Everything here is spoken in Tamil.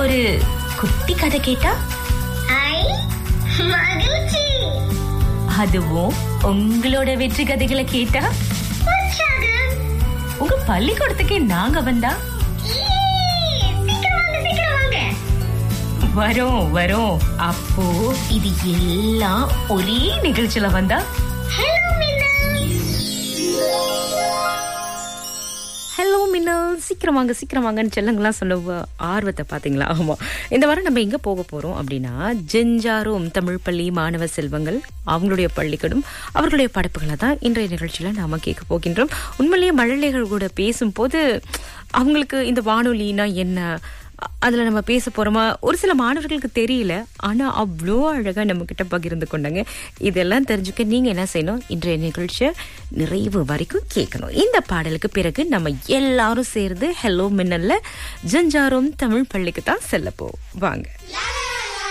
ஒரு குட்டி கதை கேட்டா ஐ மகிழ்ச்சி அதுவும் உங்களோட வெற்றி கதைகளை கேட்டா உற்சாகம் உங்க பள்ளிக்கூடத்துக்கே நாங்க வந்தா ஈ, சீக்கிரம் வாங்க சீக்கிரம் வாங்க வரோம் வரோம் அப்போ இது எல்லாம் ஒரே நிகழ்ச்சியில வந்தா ஹலோ மின்னா ஹலோ மின்னல் சீக்கிரம் வாங்க சீக்கிரம் வாங்கன்னு செல்லங்களாம் சொல்ல வ- ஆர்வத்தை பார்த்தீங்களா ஆமாம் இந்த வாரம் நம்ம எங்கே போக போகிறோம் அப்படின்னா ஜெஞ்சாரும் தமிழ் பள்ளி மாணவ செல்வங்கள் அவங்களுடைய பள்ளிக்கூடம் அவர்களுடைய படைப்புகளை தான் இன்றைய நிகழ்ச்சியில் நாம் கேட்க போகின்றோம் உண்மையிலேயே மழலைகள் கூட பேசும்போது அவங்களுக்கு இந்த வானொலினா என்ன அ- அதுல நம்ம பேச போறோமா ஒரு சில மாணவர்களுக்கு தெரியல ஆனா அவ்வளோ அழகா நம்ம கிட்ட பகிர்ந்து கொண்டாங்க இதெல்லாம் தெரிஞ்சுக்க நீங்க என்ன செய்யணும் இன்றைய நிகழ்ச்சியை நிறைவு வரைக்கும் கேட்கணும் இந்த பாடலுக்கு பிறகு நம்ம எல்லாரும் சேர்ந்து ஹலோ மின்னல்ல ஜஞ்சாரும் தமிழ் பள்ளிக்கு தான் செல்ல போவோம் வாங்க